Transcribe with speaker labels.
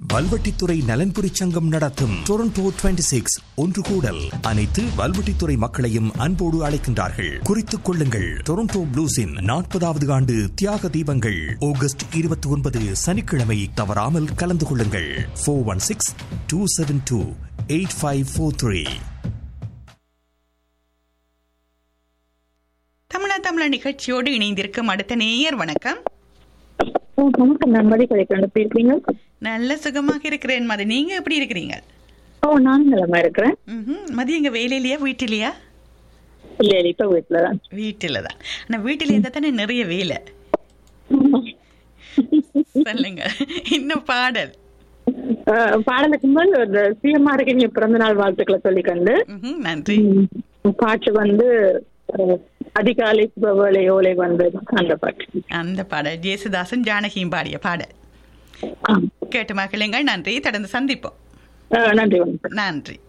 Speaker 1: வல்வெட்டித்துறை நலன்புரி சங்கம் நடத்தும் டொரண்டோ 26 சிக்ஸ் ஒன்று கூடல் அனைத்து வல்வெட்டித்துறை மக்களையும் அன்போடு அழைக்கின்றார்கள் குறித்துக் கொள்ளுங்கள் டொரண்டோ ப்ளூஸின் நாற்பதாவது ஆண்டு தியாக தீபங்கள் ஆகஸ்ட் இருபத்தி ஒன்பது சனிக்கிழமை தவறாமல் கலந்து கொள்ளுங்கள் four one six two seven two eight five four three
Speaker 2: தமிழா தமிழா நிகழ்ச்சியோடு இணைந்திருக்கும் அடுத்த நேயர் வணக்கம்
Speaker 3: ஓ, வணக்கம் நான் மதி கலைக்கிறேன் எப்படி இருக்கீங்க
Speaker 2: நல்ல சுகமாக இருக்கிறேன் மதி நீங்க எப்படி இருக்கிறீங்க
Speaker 3: ஓ நானும் நலமா இருக்கிறேன்
Speaker 2: ம்ஹும். மதி எங்க வேலையிலயா வீட்டிலையா
Speaker 3: இல்ல இல்ல இப்ப வீட்டுல தான்
Speaker 2: வீட்டில தான் ஆனா வீட்டில இருந்தா தானே நிறைய வேலை சொல்லுங்க இன்னும் பாடல்
Speaker 3: அஹ், பாடலுக்கு முதல் இந்த சிஎம்ஆ இருக்கு பிறந்த நாள் வாழ்த்துக்களை சொல்லிக்கொண்டு
Speaker 2: ம்ஹும். நன்றி
Speaker 3: ம், பாட்டு வந்து அஹ், அதிகாலை வேலை ஓலை வந்து அந்த பாட்டு
Speaker 2: அந்த பாடல் ஜேசுதாசன் ஜானகியும் பாடிய பாடல்
Speaker 3: ஆ.
Speaker 2: கேட்டு மகிழுங்கள் நன்றி தொடர்ந்து சந்திப்போம்
Speaker 3: அஹ், நன்றி வணக்கம்
Speaker 2: நன்றி